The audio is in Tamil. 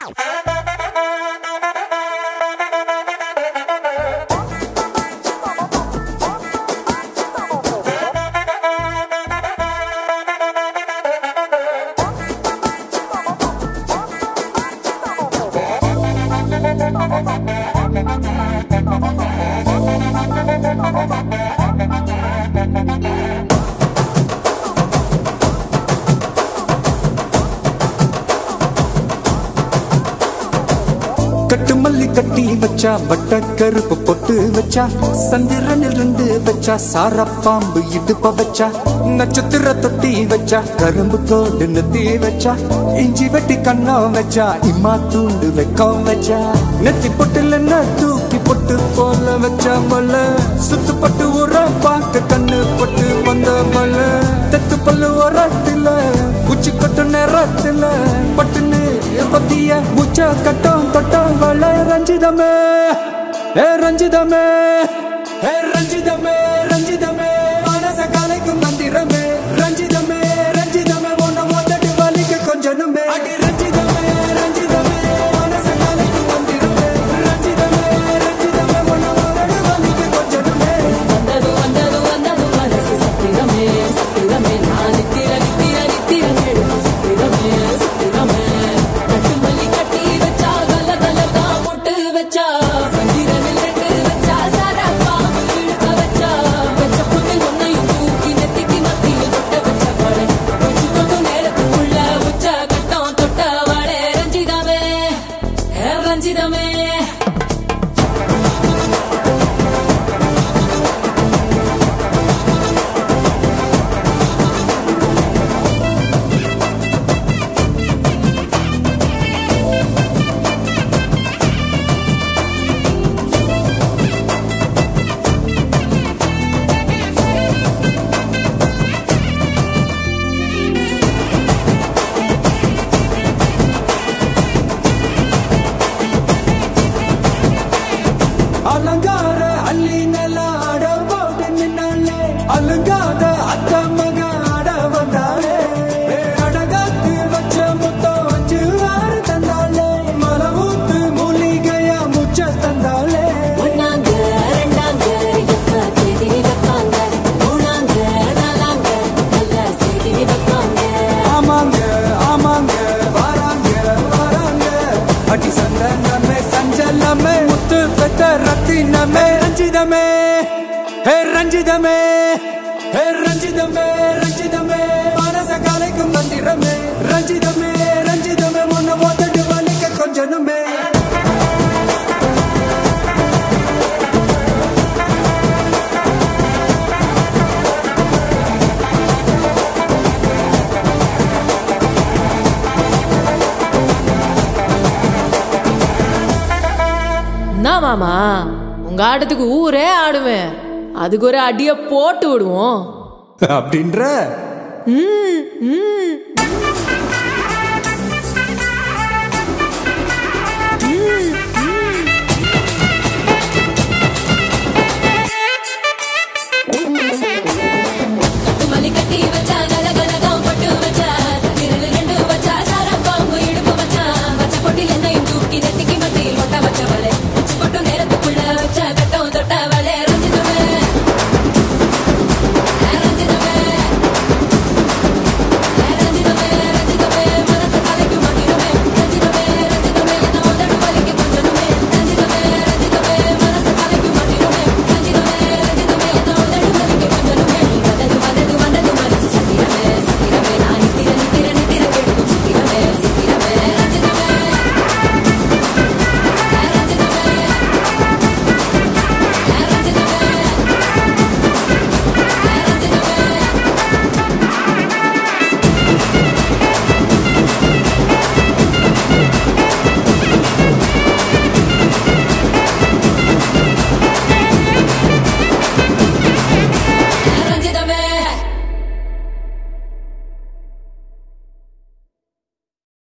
கட்டு மல்லி கட்டி வச்சா வட்ட கருப்பு பொட்டு வச்சா சந்திரனில் ரெண்டு வச்சா சாரப்பாம்பு இடுப்ப வச்சா நட்சத்திர தொட்டி வச்சா கரும்பு கோடு நெத்தி வச்சா இஞ்சி வெட்டி கண்ணம் வச்சா இம்மா தூண்டு வெக்கம் வச்சா நெத்தி பொட்டுல என்ன தூக்கி பொட்டு போல வச்சா மல சுத்து பட்டு உர பார்க்க கண்ணு பட்டு வந்த மல தெத்து பல்லு உரத்துல உச்சி கொட்டு நேரத்துல பட்டுன்னு பத்திய முச்ச கட்டம் தொட்டம் வள ரஞ்சிதமே ஏ ரஞ்சிதமே ஏ ரஞ்சிதமே ரஞ்சிதமே மனச கலைக்கும் மந்திரமே ரஞ்சிதமே ரஞ்சிதமே உன்னை மொத்தட்டு வலிக்க கொஞ்சனுமே அடி ரஞ்சிதமே ரஞ்சிதமே மனச கலைக்கும் மந்திரமே ரஞ்சிதமே ரஞ்சிதமே உன்னை மொத்தட்டு வலிக்க கொஞ்சனுமே வந்தது வந்தது வந்தது மனசு சத்திரமே சத்திரமே நான் நித்திர நித்திர நித்திர நெடுக்கும் சத்திரமே சத்திரமே கட்டு மல்லி கட்டி வச்சா கல கல தான் முட்டு வச்சா சந்திரனில் ரெண்டு வச்சா சாரா பாம்பு இழுக்க வச்சா வச்ச புண்ணு ஒன்னையும் தூக்கி நெத்திக்கு மத்தியில் தொட்ட வச்ச படை உச்சி தொட்டு நேரத்துக்குள்ள உச்ச கட்டம் தொட்ட வாழே ரஞ்சிதமே ஹே ரஞ்சிதமே அலங்கார அள்ளி நில ஆட போட்டு நின்னாலே அலங்காத அத்த மக ஆட வந்தாளே ஏ, அடகாத்து வச்ச முத்தம் வச்சு ஆறு தந்தாளே மலவூத்து மூலிகையா முச்ச தந்தாளே ஒன்னாங்க ரெண்டாங்க எப்ப செய்தி வைப்பாங்க மூணாங்க நாலாங்க நல்ல செய்தி வைப்பாங்க ஆமாங்க ஆமாங்க வராங்க வராங்க அடி சந்தனமே சஞ்சலமே முத்து பெத்த ரத்தினமே ரஞ்சிதமே ஹே ரஞ்சிதமே ஹே ரஞ்சிதமே ரஞ்சிதமே மனச கலைக்கும் மந்திரமே ரஞ்சிதமே ரஞ்சிதமே உன்னை ஓதட்டு வலிக்க கொஞ்சனுமே என்ன மாமா உங்க ஆட்டத்துக்கு ஊரே ஆடுவேன் அதுக்கு ஒரு அடிய போட்டு விடுவோம் அப்படின்ற ம், ம்.